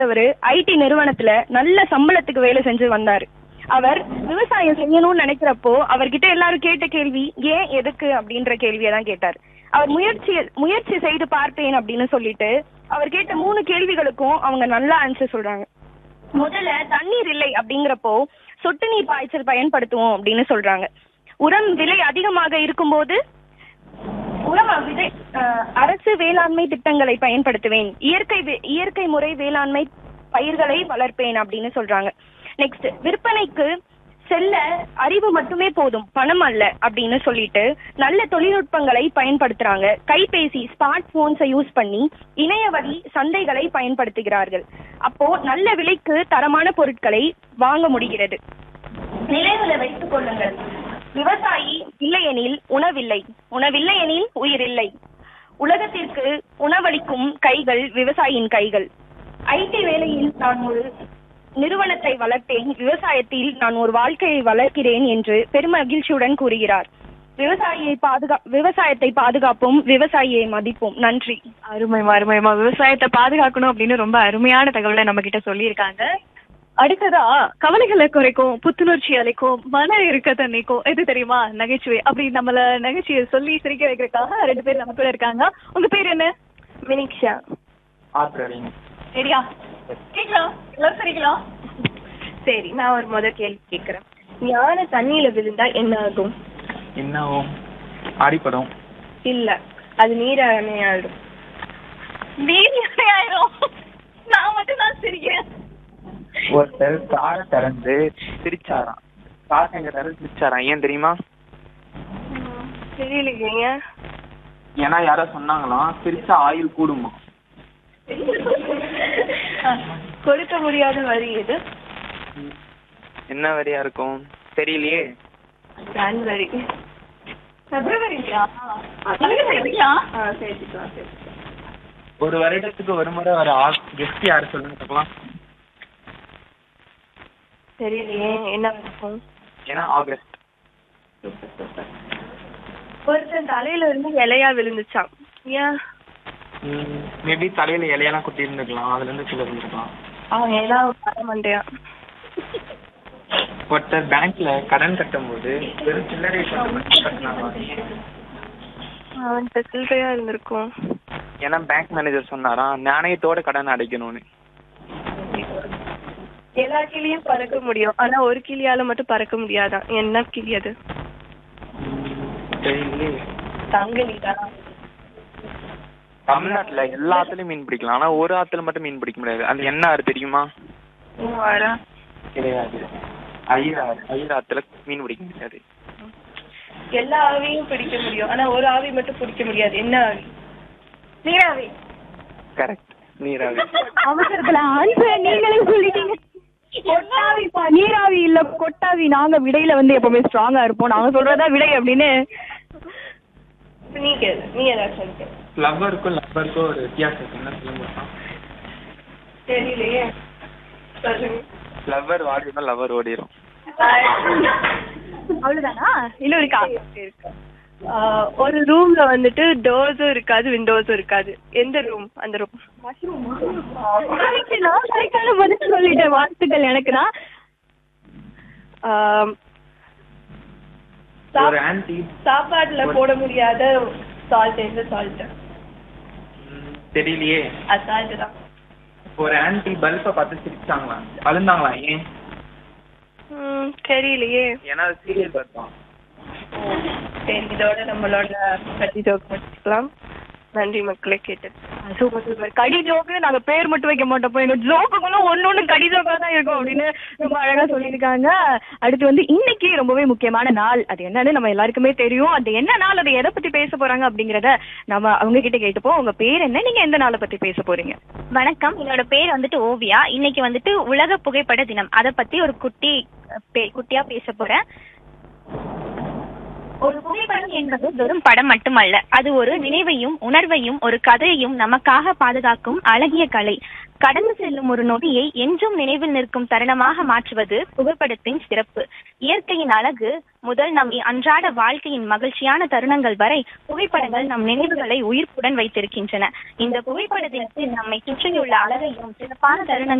அவரு ஐடி நிறுவனத்துல நல்ல சம்பளத்துக்கு வேலை செஞ்சு வந்தாரு அவர் விவசாயம் செய்யணும்னு நினைக்கிறப்போ அவர்கிட்ட எல்லாரும் கேட்ட கேள்வி ஏன் எதுக்கு அப்படின்ற கேள்வியை தான் கேட்டார் அவர் முயற்சி முயற்சி செய்து பார்த்தேன் அப்படின்னு சொல்லிட்டு அவர் கேட்ட மூணு கேள்விகளுக்கும் அவங்க நல்லா ஆன்சர் சொல்றாங்க முதல்ல தண்ணீர் இல்லை அப்படிங்கிறப்போ சொட்டு நீர் பாய்ச்சல் பயன்படுத்துவோம் அப்படின்னு சொல்றாங்க உரம் விலை அதிகமாக இருக்கும்போது உரம் விதை அஹ், அரசு வேளாண்மை திட்டங்களை பயன்படுத்துவேன் இயற்கை வே- இயற்கை முறை வேளாண்மை பயிர்களை வளர்ப்பேன் அப்படின்னு சொல்றாங்க நெக்ஸ்ட் விற்பனைக்கு செல்ல அறிவு மட்டுமே போதும் பணம் அல்ல அப்படின்னு சொல்லிட்டு நல்ல தொழில்நுட்பங்களை பயன்படுத்துறாங்க கைபேசி ஸ்மார்ட் போன்ஸை யூஸ் பண்ணி இணைய வழி சந்தைகளை பயன்படுத்துகிறார்கள் அப்போ நல்ல விலைக்கு தரமான பொருட்களை வாங்க முடிகிறது நினைவுல வைத்துக் கொள்ளுங்கள் விவசாயி இல்லையெனில் உணவில்லை உணவில்லை எனில் உயிரில்லை உலகத்திற்கு உணவளிக்கும் கைகள் விவசாயியின் கைகள் ஐடி வேலையில் நான் ஒரு நிறுவனத்தை வளர்த்தேன் விவசாயத்தில் நான் ஒரு வாழ்க்கையை வளர்க்கிறேன் என்று பெருமகிழ்ச்சியுடன் கூறுகிறார் விவசாயியை பாதுகா விவசாயத்தை பாதுகாப்போம் விவசாயியை மதிப்போம் நன்றி அருமைமா அருமைமா விவசாயத்தை பாதுகாக்கணும் அப்படின்னு ரொம்ப அருமையான தகவலை நம்ம கிட்ட சொல்லியிருக்காங்க அடுத்ததா கவலைகளை குறைக்கும் புத்துணர்ச்சி அளிக்கும் மன இருக்க தண்ணிக்கும் எது தெரியுமா நகைச்சுவை அப்படி நம்மள நகைச்சுவை சொல்லி சிரிக்க வைக்கிறதுக்காக ரெண்டு பேர் நம்ம கூட இருக்காங்க உங்க பேர் என்ன வினிக்ஷா ஆற்றலின் சரியா கேட்கலாம் எல்லாரும் சரிங்களா சரி நான் ஒரு முதல் கேள்வி கேட்கிறேன் யானை தண்ணியில விழுந்தா என்ன ஆகும் என்னவும் அடிப்படும் இல்ல அது நீரானே ஆயிடும் வீடு ஆயிரும் நான் மட்டும் தான் சிரிக்கிறேன் ஒருத்தர் காரை திறந்து சிரிச்சாராம் கார் எங்க திறந்து சிரிச்சாராம் ஏன் தெரியுமா தெரியலைங்க ஏன்னா யாரோ சொன்னாங்களாம் சிரிச்சா ஆயுள் கூடுமா கொடுக்க முடியாத வரி இது என்ன வரியா இருக்கும் தெரியலையே ஜான்வரி பிப்ரவரியா நீங்க சரிங்களா ஆ சேர்த்துக்கலாம் சேர்த்துக்கலாம் ஒரு வருடத்துக்கு ஒரு முறை வர கெஸ்ட் யாரு சொல்லுங்க பார்க்கலாம் தெரியலையே என்ன இருக்கும் ஏன்னா ஆகஸ்ட் சூப்பர் சூப்பர் ஒருத்தன் தலையில இருந்து இலையா விழுந்துச்சான் ஏன் மேபி தலையில இலையெல்லாம் குத்தி இருந்துக்கலாம் அதுல இருந்து கீழே இருந்திருக்கலாம் அவன் எல்லாம் வர மாட்டேன் ஒருத்தர் பேங்க்ல கடன் கட்டும்போது வெறும் சில்லறை பணம் மட்டும் கட்டினாங்க அவன்கிட்ட சில்லறையா இருந்திருக்கும் ஏன்னா பேங்க் மேனேஜர் சொன்னாராம் நாணயத்தோட கடன் அடைக்கணும்னு எல்லா கிளியும் பறக்க முடியும் ஆனா ஒரு கிளியால மட்டும் பறக்க முடியாதான் என்ன கிளி அது தெரியலையே தங்கலி தான் தமிழ்நாட்டுல எல்லா ஆத்துலயும் மீன் பிடிக்கலாம் ஆனா ஒரு ஆத்துல மட்டும் மீன் பிடிக்க முடியாது அது என்ன ஆறு தெரியுமா கிடையாது ஐராறு ஐராத்துல மீன் பிடிக்க முடியாது எல்லா ஆவியும் பிடிக்க முடியும் ஆனா ஒரு ஆவி மட்டும் பிடிக்க முடியாது என்ன ஆவி நீராவி கரெக்ட் நீராவி அவசரத்துல ஆன்சர் நீங்களே சொல்லிட்டீங்க கொட்டாவிப்பா நீராவி இல்ல கொட்டாவி நாங்க விடையில வந்து எப்பவுமே ஸ்ட்ராங்கா இருப்போம் நாங்க சொல்றதா விடை அப்படின்னு நீ கேளு நீ ஏதாச்சும் சொல்லு. லவ்வருக்கும் லவ்வருக்கும் ஒரு வித்தியாசம் இருக்கு என்ன சொல்ல முடியுமா தெரியலையே சொல்லுங்க லவ்வர் ஓடிடும் லவ்வர் ஓடிடும் அவ்வளவுதானா இன்னும் இருக்கா ஆஹ் ஒரு ரூம்ல வந்துட்டு டோர்ஸும் இருக்காது விண்டோஸும் இருக்காது எந்த ரூம் அந்த ரூம் நான் சரிக்கான பதில் சொல்லிட்டேன் வாழ்த்துக்கள் எனக்கு தான் ஒரு ஆன்டி சாப்பாட்டுல போட முடியாத சால்ட் எந்த சால்ட் தெரியலையே அசால்ட் தான் ஒரு ஆன்டி பல்பை பார்த்து சிரிச்சாங்களாம் அழுந்தாங்களாம் ஏன் ம், தெரியலையே ஏன்னா அது சீரியல் பார்த்தோம் சரி இதோட நம்மளோட கட்டி ஜோக் முடிச்சுக்கலாம் நன்றி மக்களை கேட்டது சூப்பர் சூப்பர் கடி ஜோக்கு நாங்க பேர் மட்டும் வைக்க மாட்டோம் எங்க ஜோக்குக்குள்ள ஒன்னொன்னு கடி ஜோக்கா தான் இருக்கும் அப்படின்னு ரொம்ப அழகா சொல்லியிருக்காங்க அடுத்து வந்து இன்னைக்கு ரொம்பவே முக்கியமான நாள் அது என்னன்னு நம்ம எல்லாருக்குமே தெரியும் அது என்ன நாள் அதை எதை பத்தி பேச போறாங்க அப்படிங்கறத நம்ம அவங்க கிட்ட கேட்டுப்போம் உங்க பேர் என்ன நீங்க எந்த நாளை பத்தி பேச போறீங்க வணக்கம் என்னோட பேர் வந்துட்டு ஓவியா இன்னைக்கு வந்துட்டு உலக புகைப்பட தினம் அதை பத்தி ஒரு குட்டி அஹ், பே- குட்டியா பேச போறேன் ஒரு புகைப்படம் என்பது வெறும் படம் மட்டுமல்ல அது ஒரு நினைவையும் உணர்வையும் ஒரு கதையையும் நமக்காக பாதுகாக்கும் அழகிய கலை கடந்து செல்லும் ஒரு நொடியை என்றும் நினைவில் நிற்கும் தருணமாக மாற்றுவது புகைப்படத்தின் சிறப்பு இயற்கையின் அழகு முதல் நம் அன்றாட வாழ்க்கையின் மகிழ்ச்சியான தருணங்கள் வரை புகைப்படங்கள் நம் நினைவுகளை உயிர்ப்புடன் வைத்திருக்கின்றன இந்த புகைப்பட தினத்தில் நம்மை சுற்றியுள்ள அழகையும் சிறப்பான தருணங்கள்